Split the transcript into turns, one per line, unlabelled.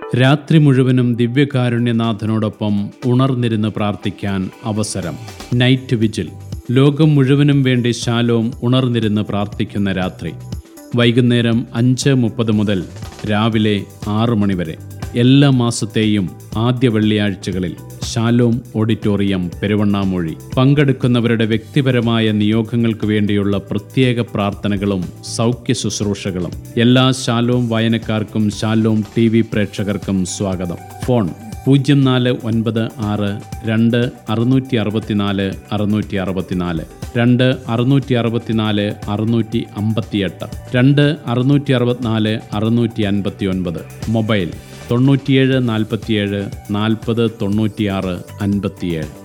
രാത്രി മുഴുവനും ദിവ്യകാരുണ്യനാഥനോടൊപ്പം ഉണർന്നിരുന്ന് പ്രാർത്ഥിക്കാൻ അവസരം നൈറ്റ് വിജിൽ ലോകം മുഴുവനും വേണ്ടി ശാലോം ഉണർന്നിരുന്ന് പ്രാർത്ഥിക്കുന്ന രാത്രി വൈകുന്നേരം അഞ്ച് മുപ്പത് മുതൽ രാവിലെ ആറ് മണി വരെ എല്ലാ മാസത്തെയും ആദ്യ വെള്ളിയാഴ്ചകളിൽ ശാലോം ഓഡിറ്റോറിയം പെരുവണ്ണാമൊഴി പങ്കെടുക്കുന്നവരുടെ വ്യക്തിപരമായ നിയോഗങ്ങൾക്ക് വേണ്ടിയുള്ള പ്രത്യേക പ്രാർത്ഥനകളും സൗഖ്യ ശുശ്രൂഷകളും എല്ലാ ശാലോം വായനക്കാർക്കും ശാലോം ടി വി പ്രേക്ഷകർക്കും സ്വാഗതം ഫോൺ പൂജ്യം നാല് ഒൻപത് ആറ് രണ്ട് അറുന്നൂറ്റി അറുപത്തിനാല് അറുന്നൂറ്റി അറുപത്തിനാല് രണ്ട് അറുന്നൂറ്റി അറുപത്തിനാല് അറുന്നൂറ്റി അമ്പത്തിയെട്ട് രണ്ട് അറുന്നൂറ്റി അറുപത്തിനാല് അറുന്നൂറ്റി അൻപത്തി ഒൻപത് മൊബൈൽ തൊണ്ണൂറ്റിയേഴ് നാൽപ്പത്തിയേഴ് നാൽപ്പത് തൊണ്ണൂറ്റിയാറ് അൻപത്തിയേഴ്